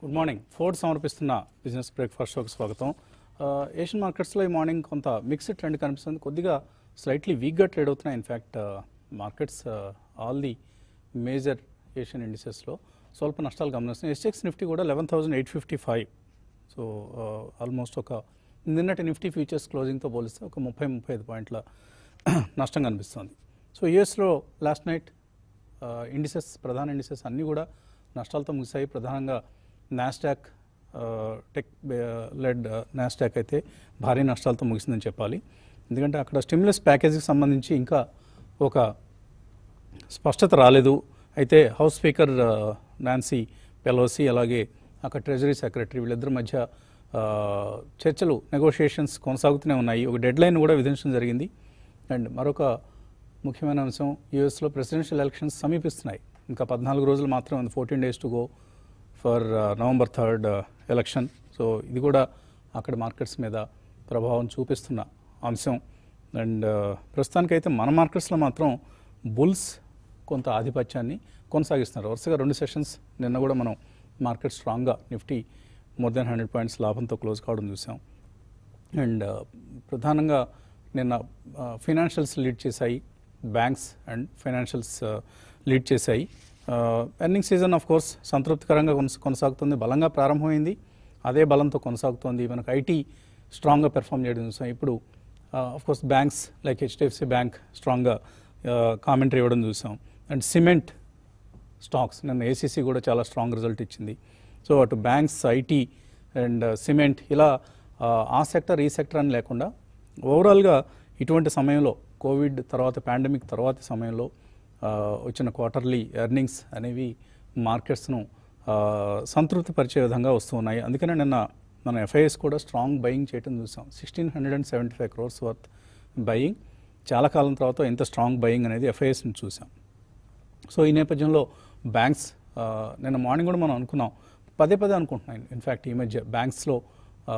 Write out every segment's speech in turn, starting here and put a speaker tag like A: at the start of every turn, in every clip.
A: Good morning Ford సమర్పిస్తున్న business breakfast షోకి స్వాగతం ఆ, ఏషియన్ మార్కెట్స్లో ఈ మార్నింగ్ కొంత మిక్స్డ్ ట్రెండ్ కనిపిస్తుంది కొద్దిగా స్లైట్లీ వీక్గా ట్రేడ్ అవుతున్నాయి in fact markets all the major Asian ఇండిసెస్లో స్వల్ప నష్టాలు గమనిస్తున్నాయి ఎస్ఎక్స్ నిఫ్టీ కూడా eleven thousand eight fifty five so almost ఒక నిన్నటి నిఫ్టీ ఫ్యూచర్స్ క్లోజింగ్తో పోలిస్తే ఒక ముప్పై ముప్పై ఐదు పాయింట్ల నష్టం కనిపిస్తుంది సో యూఎస్లో లాస్ట్ నైట్ ఇండిసెస్ ప్రధాన ఇండిసెస్ అన్నీ కూడా నష్టాలతో ముగిశాయి ప్రధానంగా నాస్డాక్ టెక్ లెడ్ నాస్డాక్ అయితే భారీ నష్టాలతో ముగిసిందని చెప్పాలి ఎందుకంటే అక్కడ స్టిమ్యులస్ ప్యాకేజీకి సంబంధించి ఇంకా ఒక స్పష్టత రాలేదు అయితే హౌస్ స్పీకర్ ఆ, నాన్సీ పెలోసి అలాగే అక్కడ ట్రెజరీ సెక్రటరీ వీళ్ళిద్దరి మధ్య ఆ, చర్చలు నెగోషియేషన్స్ కొనసాగుతూనే ఉన్నాయి ఒక డెడ్ లైన్ కూడా విధించడం జరిగింది అండ్ మరొక ముఖ్యమైన అంశం యూఎస్లో ప్రెసిడెన్షియల్ ఎలక్షన్స్ సమీపిస్తున్నాయి ఇంకా పద్నాలుగు రోజులు మాత్రమే ఉంది fourteen days to go for November third election so ఇది కూడా అక్కడ మార్కెట్స్ మీద ప్రభావం చూపిస్తున్న అంశం అండ్ ప్రస్తుతానికైతే మన మార్కెట్స్లో మాత్రం బుల్స్ కొంత ఆధిపత్యాన్ని కొనసాగిస్తున్నారు వరుసగా రెండు సెషన్స్ నిన్న కూడా మనం మార్కెట్ స్ట్రాంగ్గా Nifty more than hundred points లాభంతో క్లోజ్ కావడం చూసాం అండ్ ప్రధానంగా నిన్న ఫినాన్షియల్స్ లీడ్ చేశాయి బ్యాంక్స్ అండ్ ఫైనాన్షియల్స్ లీడ్ చేశాయి ఎర్నింగ్ సీజన్ ఆఫ్ కోర్స్ సంతృప్తికరంగా కొనస- కొనసాగుతుంది బలంగా ప్రారంభమైంది అదే బలంతో కొనసాగుతోంది మనకు ఐటీ స్ట్రాంగ్గా పెర్ఫామ్ చేయడం చూసాం ఇప్పుడు of course banks like HDFC bank స్ట్రాంగ్గా కామెంటరీ ఇవ్వడం చూసాం అండ్ సిమెంట్ స్టాక్స్ నిన్న ఏసీసీ కూడా చాలా స్ట్రాంగ్ రిజల్ట్ ఇచ్చింది సో అటు బ్యాంక్స్ ఐటీ అండ్ సిమెంట్ ఇలా ఆ, ఆ సెక్టర్ ఈ సెక్టర్ అని లేకుండా ఓవరాల్గా ఇటువంటి సమయంలో కోవిడ్ తర్వాత పాండమిక్ తర్వాతి సమయంలో ఆ, వచ్చిన క్వార్టర్లీ ఎర్నింగ్స్ అనేవి మార్కెట్స్ను ఆ, సంతృప్తిపరిచే విధంగా వస్తూ ఉన్నాయి అందుకనే నిన్న మన ఎఫ్ఐఎస్ కూడా స్ట్రాంగ్ బయింగ్ చేయడం చూసాం sixteen hundred and seventy five crores worth buying చాలా కాలం తర్వాత ఇంత స్ట్రాంగ్ బయింగ్ అనేది ఎఫ్ఐఎస్ని చూసాం సో ఈ నేపథ్యంలో బ్యాంక్స్ ఆ, నిన్న మార్నింగ్ కూడా మనం అనుకున్నాం పదే పదే అనుకుంటున్నాం ఇన్ఫ్యాక్ట్ ఈ మధ్య బ్యాంక్స్లో ఆ,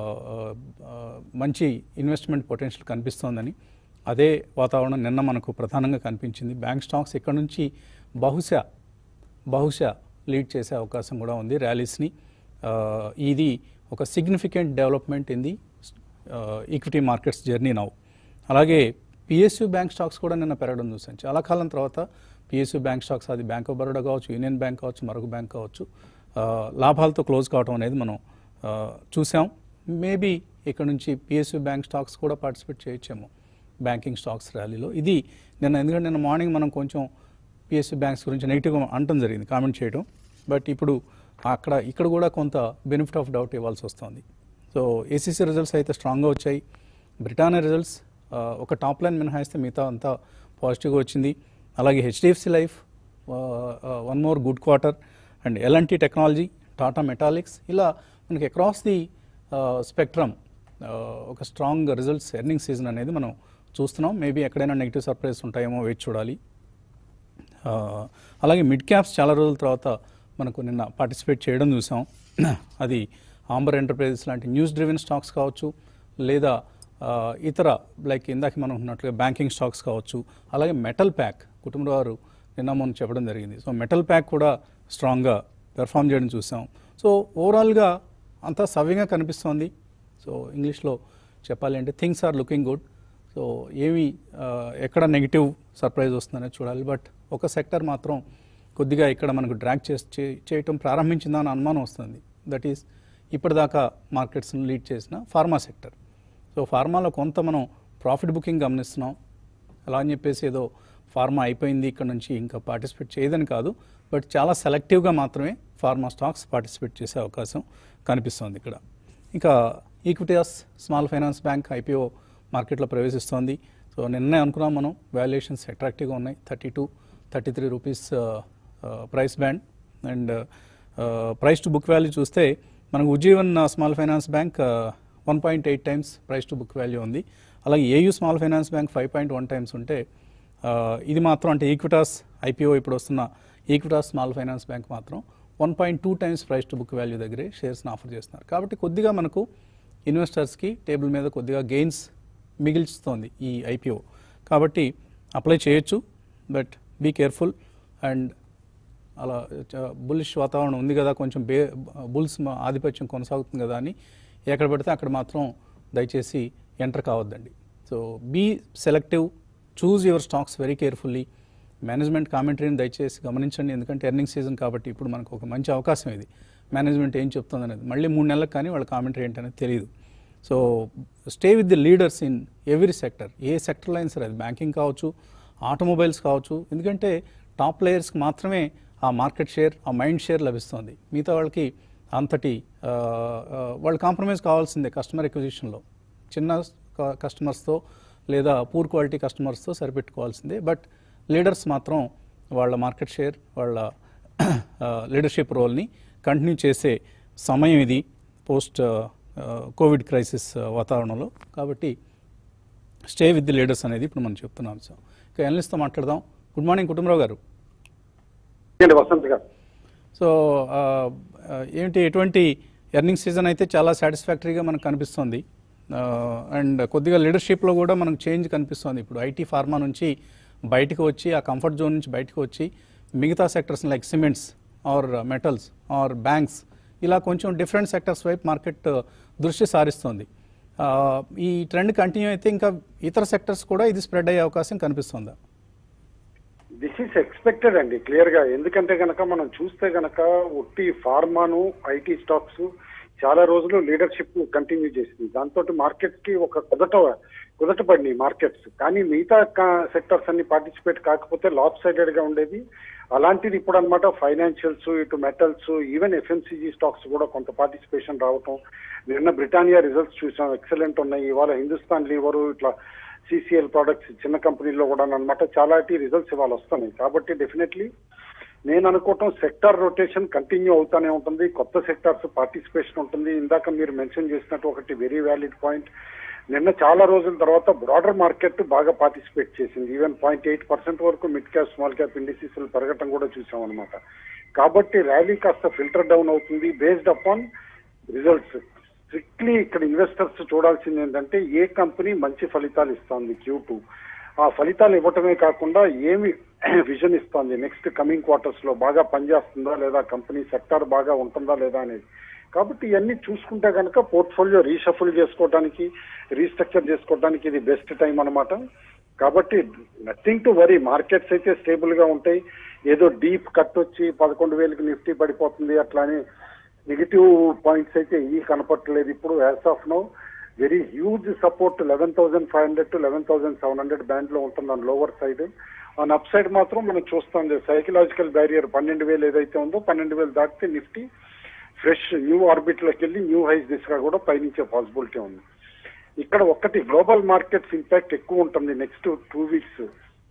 A: ఆ, మంచి ఇన్వెస్ట్మెంట్ పొటెన్షియల్ కనిపిస్తోందని అదే వాతావరణం నిన్న మనకు ప్రధానంగా కనిపించింది బ్యాంక్ స్టాక్స్ ఇక్కడ నుంచి బహుశా బహుశా లీడ్ చేసే అవకాశం కూడా ఉంది ర్యాలీస్ని ఆ, ఇది ఒక significant development in the equity markets journey now అలాగే పిఎస్యు బ్యాంక్ స్టాక్స్ కూడా నిన్న పెరగడం చూసాం చాలా కాలం తర్వాత పిఎస్యు బ్యాంక్ స్టాక్స్ అది బ్యాంక్ ఆఫ్ బరోడా కావచ్చు యూనియన్ బ్యాంక్ కావచ్చు మరొక బ్యాంక్ కావచ్చు ఆ, లాభాలతో క్లోజ్ కావడం అనేది మనం ఆ, చూసాం మేబీ ఇక్కడ నుంచి పిఎస్యు బ్యాంక్ స్టాక్స్ కూడా పార్టిసిపేట్ చేయొచ్చేమో బ్యాంకింగ్ స్టాక్స్ ర్యాలీలో ఇది నిన్న ఎందుకంటే నిన్న మార్నింగ్ మనం కొంచెం పిఎస్సి బ్యాంక్స్ గురించి నెగిటివ్గా అనటం జరిగింది కామెంట్ చేయడం బట్ ఇప్పుడు అక్కడ ఇక్కడ కూడా కొంత బెనిఫిట్ ఆఫ్ డౌట్ ఇవ్వాల్సి వస్తుంది సో ఏసీసీ రిజల్ట్స్ అయితే స్ట్రాంగ్గా వచ్చాయి బ్రిటానియా రిజల్ట్స్ ఆ, ఒక టాప్ లైన్ మినహాయిస్తే మిగతా అంతా పాజిటివ్గా వచ్చింది అలాగే HDFC life one more good quarter and L and T technology Tata Metaliks ఇలా మనకి అక్రాస్ ది స్పెక్ట్రమ్ ఒక స్ట్రాంగ్ రిజల్ట్స్ ఎర్నింగ్ సీజన్ అనేది మనం చూస్తున్నాం మేబీ ఎక్కడైనా నెగిటివ్ సర్ప్రైజ్ ఉంటాయేమో వెయిట్ చూడాలి ఆ, అలాగే మిడ్ క్యాప్స్ చాలా రోజుల తర్వాత మనకు నిన్న పార్టిసిపేట్ చేయడం చూసాం అది ఆంబర్ ఎంటర్ప్రైజెస్ లాంటి న్యూస్ డ్రివెన్ స్టాక్స్ కావచ్చు లేదా ఆ, ఇతర లైక్ ఇందాక మనం ఉన్నట్లుగా బ్యాంకింగ్ స్టాక్స్ కావచ్చు అలాగే మెటల్ ప్యాక్ కుటుంబ వారు నిన్న మొన్న చెప్పడం జరిగింది సో మెటల్ ప్యాక్ కూడా స్ట్రాంగ్గా పెర్ఫామ్ చేయడం చూసాం సో ఓవరాల్గా అంతా సవ్యంగా కనిపిస్తోంది సో ఇంగ్లీష్లో చెప్పాలి అంటే things are looking good so ఏమి ఆ, ఎక్కడ నెగిటివ్ సర్ప్రైజ్ వస్తుందనేది చూడాలి బట్ ఒక సెక్టర్ మాత్రం కొద్దిగా ఇక్కడ మనకు డ్రాగ్ చేసి చే- చేయటం ప్రారంభించిందా అని అనుమానం వస్తుంది దట్ ఈస్ ఇప్పటిదాకా మార్కెట్స్ని లీడ్ చేసిన ఫార్మా సెక్టర్ సో ఫార్మాలో కొంత మనం ప్రాఫిట్ బుకింగ్ గమనిస్తున్నాం అలా అని చెప్పేసి ఏదో ఫార్మా అయిపోయింది ఇక్కడ నుంచి ఇంకా పార్టిసిపేట్ చేయదని కాదు బట్ చాలా సెలెక్టివ్గా మాత్రమే ఫార్మా స్టాక్స్ పార్టిసిపేట్ చేసే అవకాశం కనిపిస్తోంది ఇక్కడ ఇంకా Equitas small finance bank IPO మార్కెట్లో ప్రవేశిస్తోంది సో నిన్నే అనుకున్నాం మనం వాల్యుయేషన్స్ అట్రాక్టివ్గా ఉన్నాయి thirty two thirty three rupees price band and price to book value చూస్తే మనకు Ujjivan small finance bank one point eight times price to book value ఉంది అలాగే AU small finance bank five point one times ఉంటే ఆ, ఇది మాత్రం అంటే Equitas IPO ఇప్పుడు వస్తున్న ఈక్విటాస్ స్మాల్ ఫైనాన్స్ బ్యాంక్ మాత్రం one point two times price to book value దగ్గరే షేర్స్ని ఆఫర్ చేస్తున్నారు కాబట్టి కొద్దిగా మనకు ఇన్వెస్టర్స్కి టేబుల్ మీద కొద్దిగా గెయిన్స్ మిగిల్చుతోంది ఈ ఐపీఓ కాబట్టి అప్లై చేయొచ్చు బట్ బీ కేర్ఫుల్ అండ్ అలా బుల్లిష్ వాతావరణం ఉంది కదా కొంచెం బే బుల్స్ మా- ఆధిపత్యం కొనసాగుతుంది కదా అని ఎక్కడ పడితే అక్కడ మాత్రం దయచేసి ఎంటర్ కావద్దండి so be selective choose your stocks very carefully management కామెంటరీని దయచేసి గమనించండి ఎందుకంటే ఎర్నింగ్ సీజన్ కాబట్టి ఇప్పుడు మనకు ఒక మంచి అవకాశం ఇది మేనేజ్మెంట్ ఏం చెప్తుంది అనేది మళ్ళీ మూడు నెలలకు కానీ వాళ్ళ కామెంటరీ ఏంటనేది తెలియదు so stay with the leaders in every sector ఏ సెక్టర్లో అయినా సరే అది బ్యాంకింగ్ కావచ్చు ఆటోమొబైల్స్ కావచ్చు ఎందుకంటే టాప్ ప్లేయర్స్కి మాత్రమే ఆ మార్కెట్ షేర్ ఆ మైండ్ షేర్ లభిస్తుంది మిగతా వాళ్ళకి అంతటి ఆ, ఆ, వాళ్ళు కాంప్రమైజ్ కావాల్సిందే కస్టమర్ ఎక్విజిషన్లో చిన్న క- కస్టమర్స్తో లేదా పూర్ క్వాలిటీ కస్టమర్స్తో సరిపెట్టుకోవాల్సిందే బట్ లీడర్స్ మాత్రం వాళ్ళ మార్కెట్ షేర్ వాళ్ళ లీడర్షిప్ రోల్ని కంటిన్యూ చేసే సమయం ఇది పోస్ట్ కోవిడ్ క్రైసిస్ వాతావరణంలో కాబట్టి స్టే విత్ ది లీడర్స్ అనేది ఇప్పుడు మనం చెప్తున్నాం సార్ ఇక ఎనలిస్ట్తో మాట్లాడదాం గుడ్ మార్నింగ్ కుటుంబరావు గారు
B: అండి వసంత్ గారు
A: సో ఆ, ఆ, ఏంటి ఎటువంటి ఎర్నింగ్ సీజన్ అయితే చాలా సాటిస్ఫాక్టరీగా మనకు కనిపిస్తుంది అండ్ కొద్దిగా లీడర్షిప్లో కూడా మనకు చేంజ్ కనిపిస్తుంది ఇప్పుడు ఐటీ ఫార్మా నుంచి బయటకు వచ్చి ఆ కంఫర్ట్ జోన్ నుంచి బయటకు వచ్చి మిగతా sectors like cements or metals or banks ఇలా కొంచెం డిఫరెంట్ సెక్టర్స్ వైపు మార్కెట్ దృష్టి సారిస్తుంది ఆ, ఈ ట్రెండ్ కంటిన్యూ అయితే ఇంకా ఇతర సెక్టర్స్ కూడా ఇది స్ప్రెడ్ అయ్యే అవకాశం కనిపిస్తుందా
B: దిస్ ఈస్ ఎక్స్పెక్టెడ్ అండి క్లియర్ గా ఎందుకంటే గనక మనం చూస్తే గనక ఒట్టి ఫార్మాను ఐటీ స్టాక్స్ చాలా రోజులు లీడర్షిప్ కంటిన్యూ చేసింది దాంతో మార్కెట్స్ కి ఒక కుదట కుదట పడినాయి మార్కెట్స్ కానీ మిగతా సెక్టర్స్ అన్ని పార్టిసిపేట్ కాకపోతే లాప్ సైడెడ్ గా ఉండేది అలాంటిది ఇప్పుడు అనమాట ఫైనాన్షియల్స్ ఇటు మెటల్స్ ఈవెన్ ఎఫ్ఎంసీజీ స్టాక్స్ కూడా కొంత పార్టిసిపేషన్ రావటం నిన్న బ్రిటానియా రిజల్ట్స్ చూసాం ఎక్సలెంట్ ఉన్నాయి ఇవాళ హిందుస్థాన్ లీవరు ఇట్లా సిసిఎల్ ప్రొడక్ట్స్ చిన్న కంపెనీల్లో కూడా అనమాట చాలా రిజల్ట్స్ ఇవాళ వస్తున్నాయి కాబట్టి డెఫినెట్లీ నేను అనుకోవటం సెక్టార్ రొటేషన్ కంటిన్యూ అవుతానే ఉంటుంది కొత్త సెక్టార్స్ పార్టిసిపేషన్ ఉంటుంది ఇందాక మీరు మెన్షన్ చేసినట్టు ఒకటి వెరీ వ్యాలిడ్ పాయింట్ నిన్న చాలా రోజుల తర్వాత బ్రాడర్ మార్కెట్ బాగా పార్టిసిపేట్ చేసింది ఈవెన్ పాయింట్ ఎయిట్ పర్సెంట్ వరకు mid cap small cap indices పెరగటం కూడా చూసాం అనమాట కాబట్టి ర్యాలీ కాస్త ఫిల్టర్ డౌన్ అవుతుంది బేస్డ్ అపాన్ రిజల్ట్స్ స్ట్రిక్ట్లీ ఇక్కడ ఇన్వెస్టర్స్ చూడాల్సింది ఏంటంటే ఏ కంపెనీ మంచి ఫలితాలు ఇస్తుంది క్యూ టూ ఆ ఫలితాలు ఇవ్వటమే కాకుండా ఏమి విజన్ ఇస్తుంది నెక్స్ట్ కమింగ్ క్వార్టర్స్ లో బాగా పనిచేస్తుందా లేదా కంపెనీ సెక్టార్ బాగా ఉంటుందా లేదా అనేది కాబట్టి ఇవన్నీ చూసుకుంటే కనుక పోర్ట్ఫోలియో రీషఫుల్ చేసుకోవడానికి రీస్ట్రక్చర్ చేసుకోవడానికి ఇది బెస్ట్ టైం అన్నమాట కాబట్టి నథింగ్ టు వరీ మార్కెట్స్ అయితే స్టేబుల్ గా ఉంటాయి ఏదో డీప్ కట్ వచ్చి పదకొండు వేలకి నిఫ్టీ పడిపోతుంది అట్లా అని నెగిటివ్ పాయింట్స్ అయితే ఈ కనపట్టలేదు ఇప్పుడు as of now very huge support eleven thousand five hundred to eleven thousand seven hundred band లో ఉంటుంది on lower side on up side మాత్రం మనం చూస్తాం సైకలాజికల్ బ్యారియర్ పన్నెండు వేలు ఏదైతే ఉందో పన్నెండు వేలు దాటితే నిఫ్టీ ఫ్రెష్ న్యూ ఆర్బిట్ లోకి వెళ్ళి న్యూ హైస్ దిశగా కూడా పయనించే పాసిబిలిటీ ఉంది ఇక్కడ ఒక్కటి గ్లోబల్ మార్కెట్స్ ఇంపాక్ట్ ఎక్కువ ఉంటుంది నెక్స్ట్ టూ వీక్స్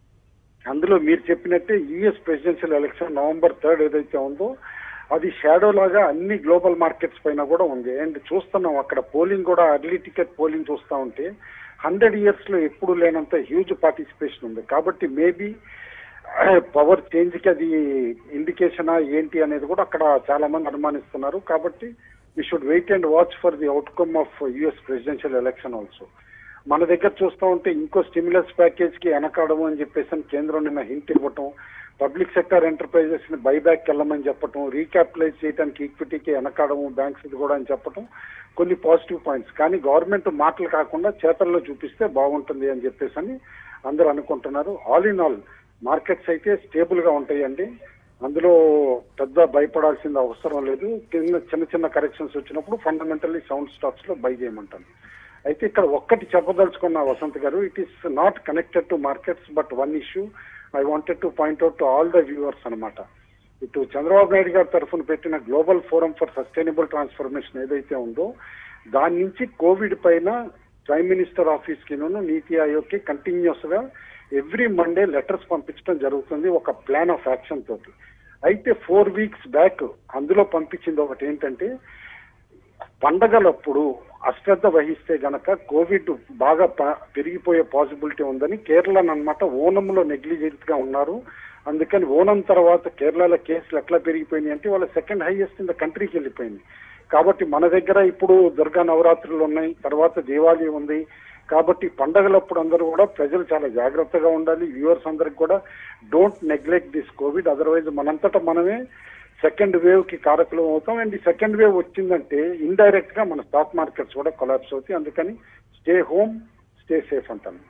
B: అందులో మీరు చెప్పినట్టే US presidential election November third ఏదైతే ఉందో అది షాడో లాగా అన్ని గ్లోబల్ మార్కెట్స్ పైన కూడా ఉంది అండ్ చూస్తున్నాం అక్కడ పోలింగ్ కూడా అర్లీ టికెట్ పోలింగ్ చూస్తా ఉంటే హండ్రెడ్ ఇయర్స్ లో ఎప్పుడు లేనంత హ్యూజ్ పార్టిసిపేషన్ ఉంది కాబట్టి మేబీ పవర్ చేంజ్ కి అది ఇండికేషనా ఏంటి అనేది కూడా అక్కడ చాలా మంది అనుమానిస్తున్నారు కాబట్టి we should wait and watch for the outcome of US presidential election also మన దగ్గర చూస్తూ ఉంటే ఇంకో స్టిమ్యులస్ ప్యాకేజ్ కి వెనకాడము అని చెప్పేసి అని కేంద్రం నిన్న హింట్ ఇవ్వటం పబ్లిక్ సెక్టర్ ఎంటర్ప్రైజెస్ ని బైబ్యాక్ వెళ్ళమని చెప్పటం రీక్యాపిటలైజ్ చేయడానికి ఈక్విటీకి వెనకాడము బ్యాంక్స్ కూడా అని చెప్పటం కొన్ని పాజిటివ్ పాయింట్స్ కానీ గవర్నమెంట్ మాటలు కాకుండా చేతల్లో చూపిస్తే బాగుంటుంది అని చెప్పేసి అని అందరూ అనుకుంటున్నారు ఆల్ ఇన్ ఆల్ మార్కెట్స్ అయితే స్టేబుల్ గా ఉంటాయండి అందులో పెద్ద భయపడాల్సిన అవసరం లేదు కింద చిన్న చిన్న కరెక్షన్స్ వచ్చినప్పుడు ఫండమెంటల్లీ సౌండ్ స్టాక్స్ లో బై చేయమంటాను అయితే ఇక్కడ ఒక్కటి చెప్పదలుచుకున్న వసంత్ గారు it is not connected to markets but one issue I wanted to point out to all the viewers అనమాట ఇటు చంద్రబాబు నాయుడు గారి తరఫున పెట్టిన global forum for sustainable transformation ఏదైతే ఉందో దాని నుంచి కోవిడ్ పైన ప్రైమ్ మినిస్టర్ ఆఫీస్ కి నీతి ఆయోగ్ కి కంటిన్యూస్ గా ఎవ్రీ మండే లెటర్స్ పంపించడం జరుగుతుంది ఒక ప్లాన్ ఆఫ్ యాక్షన్ తోటి అయితే ఫోర్ వీక్స్ బ్యాక్ అందులో పంపించింది ఒకటి ఏంటంటే పండగలప్పుడు అశ్రద్ధ వహిస్తే గనక కోవిడ్ బాగా ప- పెరిగిపోయే పాసిబిలిటీ ఉందని కేరళ అన్నమాట ఓనంలో నెగ్లిజెంట్ గా ఉన్నారు అందుకని ఓనం తర్వాత కేరళలో కేసులు ఎట్లా పెరిగిపోయినాయి అంటే వాళ్ళ సెకండ్ హైయెస్ట్ ఇన్ ద కంట్రీకి వెళ్ళిపోయింది కాబట్టి మన దగ్గర ఇప్పుడు దుర్గా నవరాత్రులు ఉన్నాయి తర్వాత దీవాళి ఉంది కాబట్టి పండగలప్పుడు అందరూ కూడా ప్రజలు చాలా జాగ్రత్తగా ఉండాలి వ్యూవర్స్ అందరికి కూడా don't neglect this covid otherwise మనంతటా మనమే సెకండ్ వేవ్ కి కారకులం అవుతాం అండ్ ఈ సెకండ్ వేవ్ వచ్చిందంటే ఇండైరెక్ట్ గా మన స్టాక్ మార్కెట్స్ కూడా కొలాప్స్ అవుతాయి అందుకని స్టే హోమ్ స్టే సేఫ్ అంటాను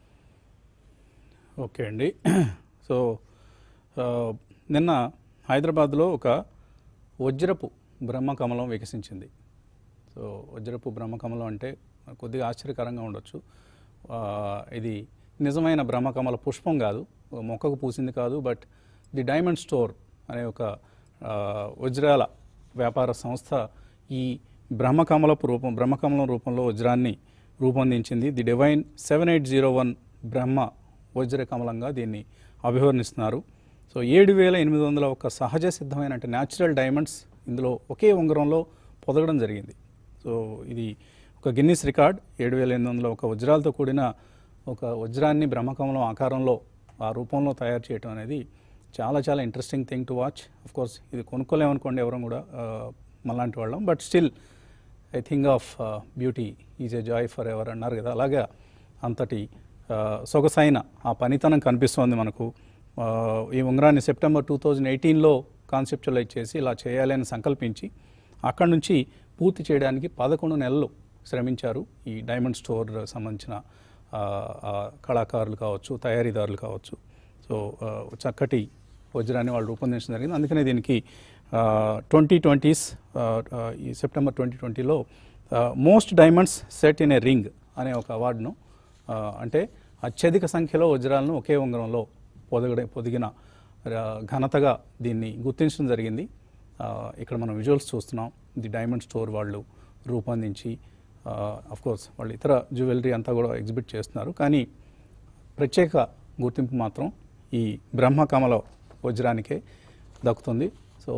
A: ఓకే అండి సో ఆ, నిన్న హైదరాబాద్లో ఒక వజ్రపు బ్రహ్మకమలం వికసించింది సో వజ్రపు బ్రహ్మకమలం అంటే కొద్దిగా ఆశ్చర్యకరంగా ఉండొచ్చు ఆ, ఇది నిజమైన బ్రహ్మకమల పుష్పం కాదు ఒక మొక్కకు పూసింది కాదు బట్ ది డైమండ్ స్టోర్ అనే ఒక ఆ, వజ్రాల వ్యాపార సంస్థ ఈ బ్రహ్మకమలపు రూపం బ్రహ్మకమలం రూపంలో వజ్రాన్ని రూపొందించింది the divine seven eight zero one Brahma Vajra కమలంగా దీన్ని అభివర్ణిస్తున్నారు సో ఏడు వేల ఎనిమిది వందల ఒక సహజ సిద్ధమైన అంటే న్యాచురల్ డైమండ్స్ ఇందులో ఒకే ఉంగరంలో పొదగడం జరిగింది సో ఇది ఒక గిన్నిస్ రికార్డ్ ఏడు వేల ఎనిమిది వందల ఒక వజ్రాలతో కూడిన ఒక వజ్రాన్ని బ్రహ్మకమలం ఆకారంలో ఆ రూపంలో తయారు చేయటం అనేది చాలా చాలా interesting thing to watch of course ఇది కొనుక్కోలేమనుకోండి ఎవరం కూడా ఆ, మనలాంటి వాళ్ళం but still I thing of beauty is a joy for ever అన్నారు కదా అలాగా అంతటి ఆ, సొగసైన ఆ పనితనం కనిపిస్తోంది మనకు ఆ, ఈ ఉంగరాన్ని సెప్టెంబర్ టూ థౌజండ్ ఎయిటీన్లో కాన్సెప్చువలైజ్ చేసి ఇలా చేయాలి అని సంకల్పించి అక్కడి నుంచి పూర్తి చేయడానికి పదకొండు నెలలు శ్రమించారు ఈ డైమండ్ స్టోర్ సంబంధించిన ఆ, ఆ, కళాకారులు కావచ్చు తయారీదారులు కావచ్చు సో ఆ, చక్కటి వజ్రాన్ని వాళ్ళు రూపొందించడం జరిగింది అందుకనే దీనికి ట్వంటీ ట్వంటీస్ ఈ సెప్టెంబర్ ట్వంటీ ట్వంటీలో most diamonds set in a ring అనే ఒక అవార్డును ఆ, అంటే అత్యధిక సంఖ్యలో వజ్రాలను ఒకే ఉంగరంలో పొదగడ పొదిగిన ఆ, ఘనతగా దీన్ని గుర్తించడం జరిగింది ఆ, ఇక్కడ మనం విజువల్స్ చూస్తున్నాం ది డైమండ్ స్టోర్ వాళ్ళు రూపొందించి కోర్స్ వాళ్ళు ఇతర జ్యువెలరీ అంతా కూడా ఎగ్జిబిట్ చేస్తున్నారు కానీ ప్రత్యేక గుర్తింపు మాత్రం ఈ బ్రహ్మకమల వజ్రానికే దక్కుతుంది సో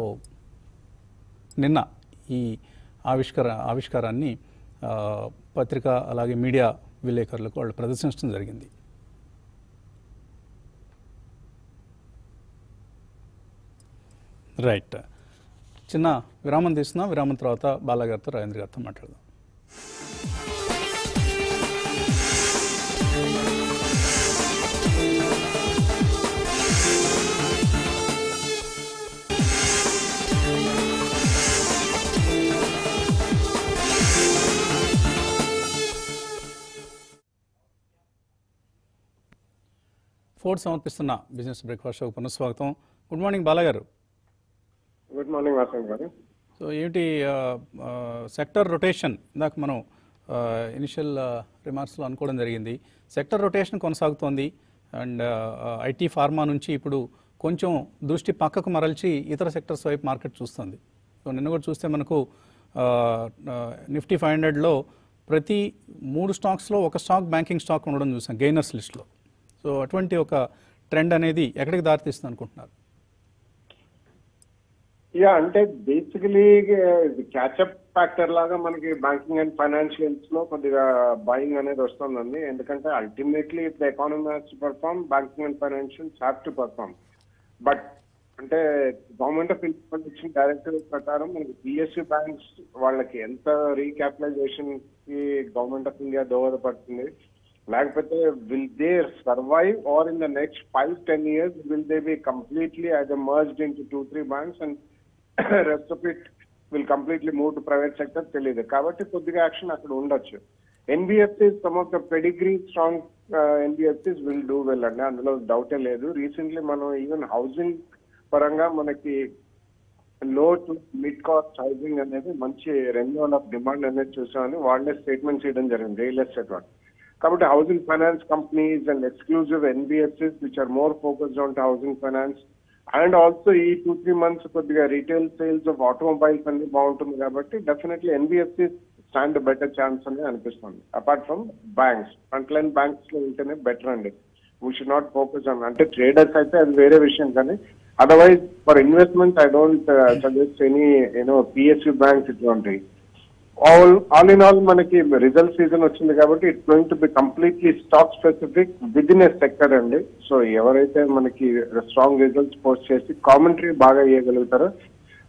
A: నిన్న ఈ ఆవిష్కార ఆవిష్కారాన్ని ఆ, పత్రిక అలాగే మీడియా విలేకరులకు వాళ్ళు ప్రదర్శించడం జరిగింది రైట్ చిన్న విరామం తీసుకున్నా విరామం తర్వాత బాలాగారితో రాజేంద్ర గారితో మాట్లాడదాం ఫోర్డ్ సమర్పిస్తున్న బిజినెస్ బ్రేక్ఫాస్ట్ షోకు పునఃస్వాగతం గుడ్ మార్నింగ్ బాలాగారు
C: గుడ్ మార్నింగ్ వాసన్ గారు
A: సో ఏంటి సెక్టర్ రొటేషన్ ఇందాక మనం ఇనిషియల్ రిమార్క్స్లో అనుకోవడం జరిగింది సెక్టర్ రొటేషన్ కొనసాగుతోంది అండ్ ఐటీ ఫార్మా నుంచి ఇప్పుడు కొంచెం దృష్టి పక్కకు మరల్చి ఇతర సెక్టర్స్ వైపు మార్కెట్ చూస్తుంది సో నిన్న కూడా చూస్తే మనకు నిఫ్టీ ఫైవ్ హండ్రెడ్లో ప్రతి మూడు స్టాక్స్లో ఒక స్టాక్ బ్యాంకింగ్ స్టాక్ ఉండడం చూసాం గెయినర్స్ లిస్ట్లో సో అటువంటి ఒక ట్రెండ్ అనేది ఎక్కడికి దారితీస్తుంది అనుకుంటున్నారు
C: యా అంటే బేసికలీ క్యాచప్ ఫ్యాక్టర్ లాగా మనకి బ్యాంకింగ్ అండ్ ఫైనాన్షియల్స్ లో కొద్దిగా బయింగ్ అనేది వస్తుందండి ఎందుకంటే ultimately if the economy has to perform banking and financials have to perform but అంటే గవర్నమెంట్ ఆఫ్ ఇన్ఫర్మేషన్ డైరెక్టివ్ ప్రకారం మనకి పిఎస్యూ బ్యాంక్స్ వాళ్ళకి ఎంత రీక్యాపిటలైజేషన్ కి గవర్నమెంట్ ఆఫ్ ఇండియా దోహదపడుతుంది లేకపోతే will they survive or in the next five ten years will they be completely as a merged in two three banks and rest of it will completely move to private sector తెలియదు కాబట్టి కొద్దిగా action అక్కడ ఉండొచ్చు NBFCs some of the pedigree strong NBFCs will do well అండి అందులో డౌటే లేదు recently మనం ఈవెన్ హౌసింగ్ పరంగా మనకి లో టు మిడ్ కాస్ట్ హౌసింగ్ అనేది మంచి రెన్యువల్ ఆఫ్ డిమాండ్ అనేది చూసామని వాళ్ళే స్టేట్మెంట్ చేయడం జరిగింది రియల్ ఎస్టేట్ వాళ్ళు కాబట్టి housing finance companies and exclusive NBFCs which are more focused on housing finance and also ఈ టూ త్రీ మంత్స్ కొద్దిగా రీటైల్ సేల్స్ ఆఫ్ ఆటోమొబైల్స్ అన్ని బాగుంటుంది కాబట్టి definitely NBFC stand better chance అని అనిపిస్తుంది apart from banks front line banks లో ఉంటేనే better అండి we should not focus on అంటే ట్రేడర్స్ అయితే అది వేరే విషయం కానీ otherwise for investment I don't suggest any you know PSU banks ఇటువంటివి ఆల్ ఆల్ ఇన్ ఆల్ మనకి రిజల్ట్ సీజన్ వచ్చింది కాబట్టి it's going to be completely stock specific with in a sector అండి సో ఎవరైతే మనకి స్ట్రాంగ్ రిజల్ట్స్ పోస్ట్ చేసి commentary బాగా ఇవ్వగలుగుతారో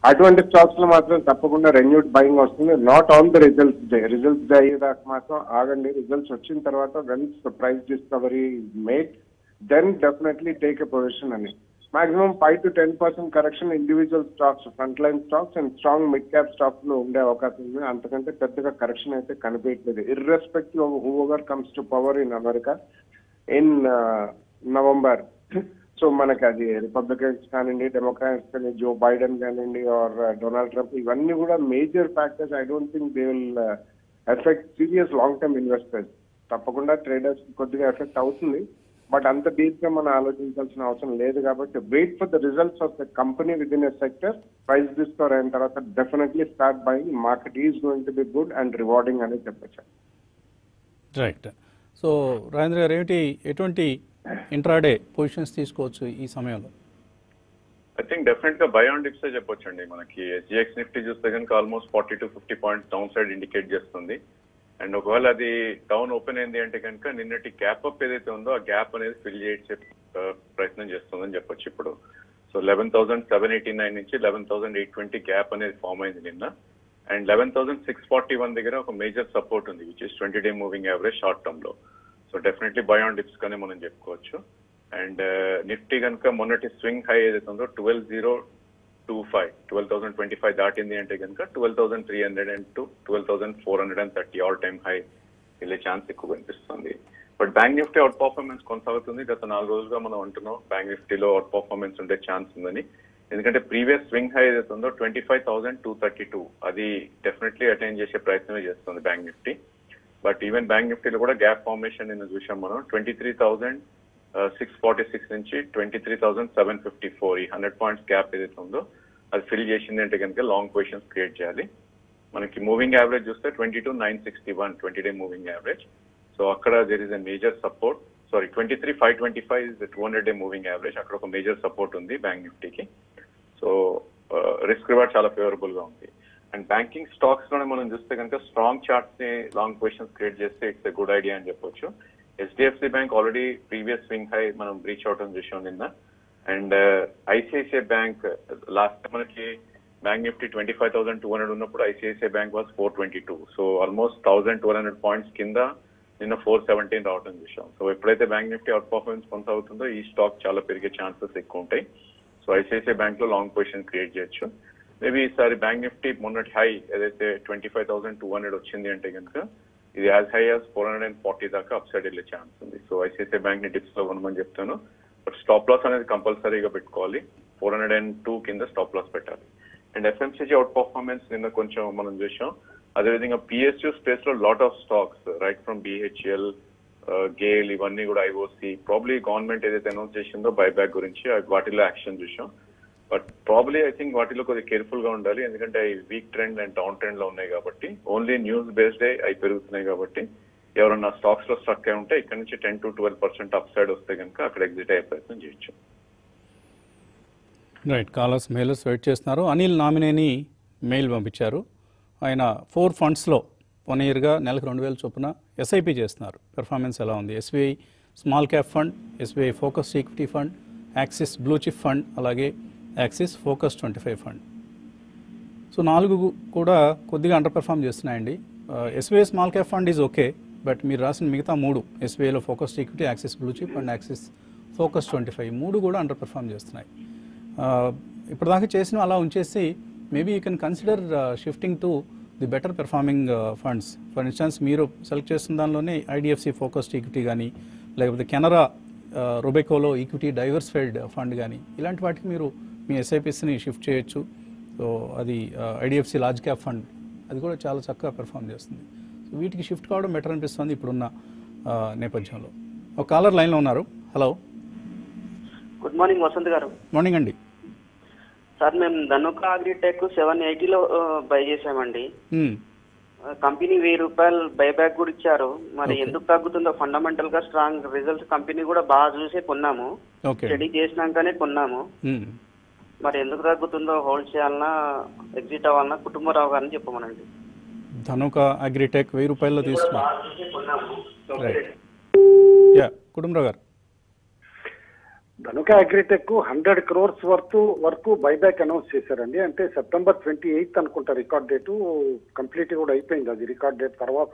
C: అటువంటి స్టాక్స్ లో మాత్రం తప్పకుండా రెన్యూడ్ బయింగ్ వస్తుంది not on the results day results day అయ్యేదాకా మాత్రం ఆగండి రిజల్ట్స్ వచ్చిన తర్వాత once price discovery made then definitely take a position అని maximum five to ten percent correction individual stocks front line stocks and strong mid cap stocks లో ఉండే అవకాశం ఉంది అంతకంటే పెద్దగా కరెక్షన్ అయితే కనిపించలేదు irrespective of whoever comes to power in America in November so మనకి అది రిపబ్లికన్స్ కానివ్వండి డెమోక్రాట్స్ కానీ జో బైడెన్ కానివ్వండి ఆర్ డొనాల్డ్ ట్రంప్ ఇవన్నీ కూడా major factors I don't think they will affect serious long term investors తప్పకుండా traders కొద్దిగా affect అవుతుంది బట్ అంత డీప్ గా మనం ఆలోచించాల్సిన అవసరం లేదు కాబట్టి wait for the results of the company with in a sector price discover అయిన తర్వాత definitely start buying market is going to be good and rewarding అనేది చెప్పచ్చు
A: రైట్ సో రాజేంద్ర గారు ఏమిటి ఎటువంటి ఇంట్రాడే పొజిషన్స్ తీసుకోవచ్చు ఈ సమయంలో
D: ఐ థింక్ డెఫినెట్ గా బై ఆన్ డిప్స్ చెప్పొచ్చండి మనకి ఎస్జిఎక్స్ నిఫ్టీ చూస్తే కనుక almost forty to fifty points down side indicate చేస్తుంది అండ్ ఒకవేళ అది డౌన్ ఓపెన్ అయింది అంటే కనుక నిన్నటి గ్యాప్ అప్ ఏదైతే ఉందో ఆ గ్యాప్ అనేది ఫిల్ చేసే ఆ, ప్రయత్నం చేస్తుందని చెప్పొచ్చు ఇప్పుడు so eleven thousand seven eighty nine నుంచి eleven thousand eight twenty gap అనేది ఫామ్ అయింది నిన్న and eleven thousand six forty one దగ్గర ఒక మేజర్ సపోర్ట్ ఉంది which is twenty day moving average short term లో so definitely buy on dips గానే మనం చెప్పుకోవచ్చు అండ్ నిఫ్టీ కనుక మొన్నటి స్వింగ్ హై ఏదైతే ఉందో twelve zero two five twelve thousand twenty five దాటింది అంటే కనుక twelve thousand three hundred and two twelve thousand four hundred and thirty all time high వెళ్ళే ఛాన్స్ ఎక్కువ కనిపిస్తుంది but bank Nifty out performance కొనసాగుతుంది గత నాలుగు రోజులుగా మనం అంటున్నాం బ్యాంక్ నిఫ్టీలో అవుట్ పర్ఫార్మెన్స్ ఉండే ఛాన్స్ ఉందని ఎందుకంటే ప్రీవియస్ స్వింగ్ హై ఏదైతే ఉందో twenty five thousand two thirty two అది డెఫినెట్లీ అటైన్ చేసే ప్రయత్నమే చేస్తుంది bank Nifty but even bank నిఫ్టీలో కూడా గ్యాప్ ఫార్మేషన్ నిన్న చూసాం మనం twenty three thousand six forty six నుంచి twenty three thousand seven fifty four ఈ హండ్రెడ్ పాయింట్స్ గ్యాప్ ఏదైతే ఉందో అది ఫిల్ చేసింది అంటే కనుక లాంగ్ పొజిషన్స్ క్రియేట్ చేయాలి మనకి మూవింగ్ యావరేజ్ చూస్తే twenty two nine sixty one twenty day moving average so అక్కడ there is a major support sorry twenty three five twenty five is two hundred day moving average అక్కడ ఒక major support ఉంది bank నిఫ్టీకి so risk reward చాలా favourable గా ఉంది and banking stocks లోనే మనం చూస్తే కనుక స్ట్రాంగ్ చార్ట్స్ ని లాంగ్ పొజిషన్స్ క్రియేట్ చేస్తే ఇట్స్ ఎ గుడ్ ఐడియా అని చెప్పొచ్చు HDFC bank already previous swing high మనం రీచ్ అవటం చూసాం నిన్న అండ్ ఐసిఐసిఐ బ్యాంక్ లాస్ట్ మనకి bank Nifty twenty five thousand two hundred ఉన్నప్పుడు ICICI bank was four twenty two so almost thousand two hundred points కింద నిన్న ఫోర్ సెవెంటీన్ రావడం చూసాం సో ఎప్పుడైతే బ్యాంక్ నిఫ్టీ అవుట్ పర్ఫార్మెన్స్ కొనసాగుతుందో ఈ స్టాక్ చాలా పెరిగే ఛాన్సెస్ ఎక్కువ ఉంటాయి సో ఐసిఐసిఐ బ్యాంక్ లో లాంగ్ పొజిషన్ క్రియేట్ చేయొచ్చు మేబీ ఈసారి బ్యాంక్ నిఫ్టీ మొన్నటి హై ఏదైతే twenty five thousand two hundred వచ్చింది అంటే కనుక ఇది as high as four hundred and forty దాకా అప్ సైడ్ వెళ్ళే ఛాన్స్ ఉంది సో ఐసిఐసిఐ బ్యాంక్ ని డిప్స్ లో కొనమని చెప్తాను బట్ స్టాప్ లాస్ అనేది కంపల్సరీగా పెట్టుకోవాలి ఫోర్ హండ్రెడ్ అండ్ టూ కింద స్టాప్ లాస్ పెట్టాలి అండ్ ఎఫ్ఎంసీజీ అవుట్ పర్ఫార్మెన్స్ నిన్న కొంచెం మనం చూసాం అదేవిధంగా పిఎస్యూ స్పేస్ లో lot of stocks right from BHEL GAIL ఇవన్నీ కూడా ఐఓసి ప్రాబ్లీ గవర్నమెంట్ ఏదైతే అనౌన్స్ చేసిందో బైబ్యాక్ గురించి అవి వాటిలో యాక్షన్ చూసాం బట్ ప్రాబ్లీ ఐ థింక్ వాటిలో కొద్దిగా కేర్ఫుల్ గా ఉండాలి ఎందుకంటే అవి weak trend and down trend లో ఉన్నాయి కాబట్టి ఓన్లీ న్యూస్ బేస్డ్ అవి పెరుగుతున్నాయి కాబట్టి ఎవరన్నా స్టాక్స్ లో స్ట్రక్ అయి ఉంటే ఇక్కడ నుంచి ten to twelve percent up side వస్తే కనుక అక్కడ ఎగ్జిట్ అయ్యే ప్రయత్నం చేయొచ్చు
A: రైట్ కాలర్స్ మెయిల్స్ వెయిట్ చేస్తున్నారు అనిల్ నామినేని మెయిల్ పంపించారు ఆయన ఫోర్ ఫండ్స్లో వన్ ఇయర్గా నెలకు రెండు వేల చొప్పున ఎస్ఐపి చేస్తున్నారు పెర్ఫార్మెన్స్ ఎలా ఉంది SBI small cap fund SBI focus equity fund Axis blue chip fund అలాగే Axis focus twenty five fund so నాలుగు కూడా కొద్దిగా అండర్ పెర్ఫామ్ చేస్తున్నాయండి SBI small cap fund is okay but మీరు రాసిన మిగతా మూడు ఎస్బీఐలో focus equity Axis blue chip and Axis focus twenty five మూడు కూడా అండర్ పెర్ఫామ్ చేస్తున్నాయి ఇప్పటిదాకా చేసిన అలా ఉంచేసి maybe you can consider shifting to the better performing funds for instance మీరు సెలెక్ట్ చేసిన దానిలోనే ఐడిఎఫ్సి ఫోకస్డ్ ఈక్విటీ కానీ లేకపోతే కెనరా రొబెకోలో ఈక్విటీ డైవర్సిఫైడ్ ఫండ్ కానీ ఇలాంటి వాటికి మీరు మీ ఎస్ఐపిస్ని షిఫ్ట్ చేయొచ్చు సో అది ఐడిఎఫ్సి లార్జ్ క్యాప్ ఫండ్ అది కూడా చాలా చక్కగా పెర్ఫామ్ చేస్తుంది సో వీటికి షిఫ్ట్ కావడం బెటర్ అనిపిస్తుంది ఇప్పుడున్న ఆ, నేపథ్యంలో ఒక కాలర్ లైన్లో ఉన్నారు హలో
E: గుడ్ మార్నింగ్ వసంత్ గారు
A: మార్నింగ్ అండి
E: సార్ మేము ధనుక అగ్రిటెక్ సెవెన్ ఎయిటీలో బై చేసామండి
A: మ్మ్.
E: ఆ, కంపెనీ వెయ్యి రూపాయలు బైబ్యాక్ కూడా ఇచ్చారు మరి
A: Okay.
E: ఎందుకు తగ్గుతుందో ఫండమెంటల్ గా స్ట్రాంగ్ రిజల్ట్స్ కంపెనీ కూడా బాగా చూసే కొన్నాము
A: ఓకే
E: స్టడీ చేసినాకనే కొన్నాము
A: మ్మ్.
E: మరి ఎందుకు తగ్గుతుందో హోల్డ్ చేయాలన్నా ఎగ్జిట్ అవ్వాలన్నా కుటుంబరావు గారిని చెప్పమనండి
A: ధనుక అగ్రిటెక్ వెయ్యి రూపాయల్లో తీసుకున్నారు
E: చూసే కొన్నాము
A: రైట్ యా కుటుంబరావు గారు
B: Dhanuka agritech hundred crores worth వరకు బైబ్యాక్ అనౌన్స్ చేశారండి అంటే సెప్టెంబర్ ట్వంటీ ఎయిత్ అనుకుంటా రికార్డ్ డేటు కంప్లీట్ కూడా అయిపోయింది అది రికార్డ్ డేట్ తర్వాత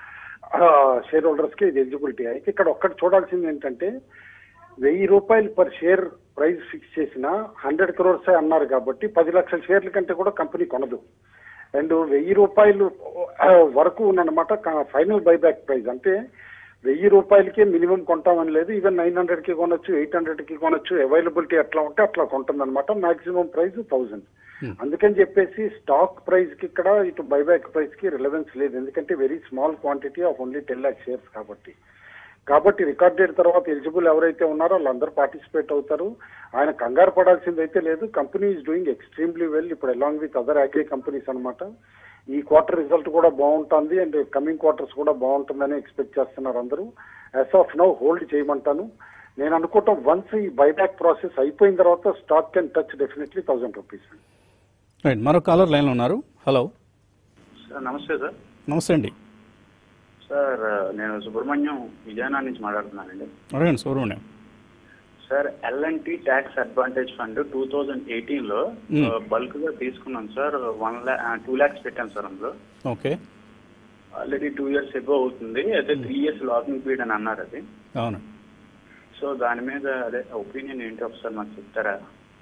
B: షేర్ హోల్డర్స్ కి ఇది ఎలిజిబిలిటీ అయితే ఇక్కడ ఒక్కటి చూడాల్సింది ఏంటంటే వెయ్యి రూపాయలు పర్ షేర్ ప్రైస్ ఫిక్స్ చేసిన హండ్రెడ్ క్రోర్స్ అన్నారు కాబట్టి పది లక్షల షేర్ల కంటే కూడా కంపెనీ కొనదు అండ్ వెయ్యి రూపాయలు ఆ, వరకు ఉన్నమాట ఫైనల్ బైబ్యాక్ ప్రైస్ అంటే వెయ్యి రూపాయలకే మినిమం కొంటామని లేదు ఈవెన్ నైన్ హండ్రెడ్ కి కొనొచ్చు ఎయిట్ హండ్రెడ్ కి కొనొచ్చు అవైలబిలిటీ ఎట్లా ఉంటే అట్లా కొంటుంది అనమాట మాక్సిమం ప్రైస్ థౌసండ్ అందుకని చెప్పేసి స్టాక్ ప్రైస్ కి ఇక్కడ ఇటు బైబ్యాక్ ప్రైస్ కి రిలవెన్స్ లేదు ఎందుకంటే very small quantity of only ten lakh shares కాబట్టి కాబట్టి రికార్డ్ డేట్ తర్వాత ఎలిజిబుల్ ఎవరైతే ఉన్నారో వాళ్ళందరూ పార్టిసిపేట్ అవుతారు ఆయన కంగారు పడాల్సింది అయితే లేదు company is doing extremely well ఇప్పుడు along with other agri companies అన్నమాట ఈ క్వార్టర్ రిజల్ట్ కూడా బాగుంటుంది అండ్ కమింగ్ క్వార్టర్స్ కూడా బాగుంటుందని ఎక్స్పెక్ట్ చేస్తున్నారు అందరూ యాజ్ ఆఫ్ నౌ హోల్డ్ చేయమంటాను నేను అనుకోవటం వన్స్ ఈ బైబ్యాక్ ప్రాసెస్ అయిపోయిన తర్వాత stock can touch definitely thousand rupees
A: right మరో కాలర్ లైన్లో ఉన్నారు హలో
F: సార్ నమస్తే సార్
A: నమస్తే అండి
F: సార్ నేను సుబ్రహ్మణ్యం విజయనగరం నుంచి మాట్లాడుతున్నానండి
A: అడగండి Subrahmanyam
F: sir L&T tax advantage fund two thousand eighteen లో
A: Hmm.
F: బల్క్ గా తీసుకున్నాను సార్ వన్ ల్యా టూ ల్యాక్స్ పెట్టాను సార్ అందులో
A: okay
F: already two years above అవుతుంది అదే త్రీ ఇయర్స్ లాకింగ్ పీరియడ్ అని అన్నారు అది
A: అవును
F: సో దాని మీద అదే ఒపీనియన్ ఏంటి ఒకసారి మాకు చెప్తారా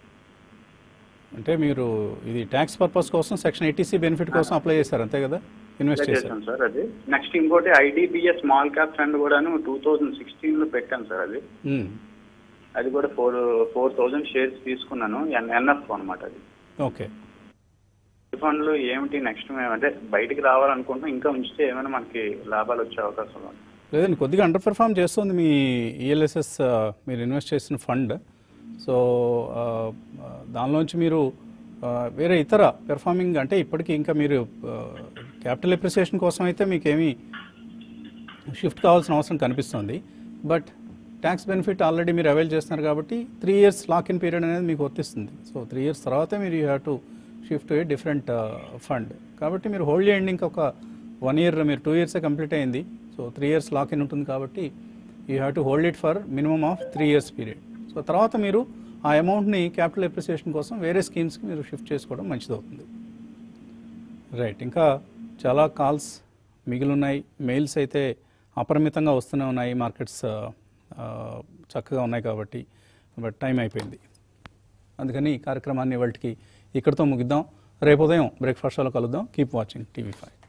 A: అంటే మీరు ఇది ట్యాక్స్ పర్పస్ కోసం సెక్షన్ ఎయిటీసీ బెనిఫిట్ కోసం అప్లై చేశారు అంతే కదా ఇన్వెస్ట్ చేశారు
F: చేశాను సార్ అది నెక్స్ట్ ఇంకోటి ఐడిబిఎస్ స్మాల్ క్యాప్ ఫండ్ కూడాను టూ థౌజండ్ సిక్స్టీన్ లో పెట్టాను సార్ అది
A: మ్మ్.
F: అది కూడా ఫోర్ ఫోర్ థౌజండ్ షేర్స్ తీసుకున్నాను ఎన్ ఎన్ఎఫ్ అనమాట అది
A: ఓకే
F: ఈ ఫండ్లు ఏమిటి నెక్స్ట్ మేము అంటే బయటికి రావాలనుకుంటున్నాం ఇంకా ఉంచితే ఏమైనా మనకి లాభాలు వచ్చే అవకాశం ఉంది
A: లేదండి కొద్దిగా అండర్ పెర్ఫామ్ చేస్తుంది మీ ఈఎల్ఎస్ఎస్ మీరు ఇన్వెస్ట్ చేసిన ఫండ్ సో ఆ, ఆ, దానిలోంచి మీరు ఆ, వేరే ఇతర పెర్ఫార్మింగ్ అంటే ఇప్పటికీ ఇంకా మీరు క్యాపిటల్ ఎప్రిసియేషన్ కోసం అయితే మీకేమీ షిఫ్ట్ కావాల్సిన అవసరం కనిపిస్తుంది బట్ ట్యాక్స్ బెనిఫిట్ ఆల్రెడీ మీరు అవైల్ చేస్తున్నారు కాబట్టి three years lock in period అనేది మీకు వర్తిస్తుంది సో త్రీ ఇయర్స్ తర్వాతే మీరు you have to shift a different fund కాబట్టి మీరు హోల్డ్ చేయండి ఇంకొక వన్ ఇయర్ మీరు టూ ఇయర్సే కంప్లీట్ అయింది so three years lock in ఉంటుంది కాబట్టి you have to hold it for minimum of three years period so తర్వాత మీరు ఆ అమౌంట్ని క్యాపిటల్ ఎప్రిసియేషన్ కోసం వేరే స్కీమ్స్కి మీరు షిఫ్ట్ చేసుకోవడం మంచిదవుతుంది రైట్ ఇంకా చాలా కాల్స్ మిగిలిన్నాయి మెయిల్స్ అయితే అపరిమితంగా వస్తూనే ఉన్నాయి మార్కెట్స్ ఆ, చక్కగా ఉన్నాయి కాబట్టి బట్ టైం అయిపోయింది అందుకని ఈ కార్యక్రమాన్ని వాళ్ళకి ఇక్కడితో ముగిద్దాం రేపు ఉదయం బ్రేక్ఫాస్ట్ షోలో కలుద్దాం కీప్ వాచింగ్ టీవీ ఫైవ్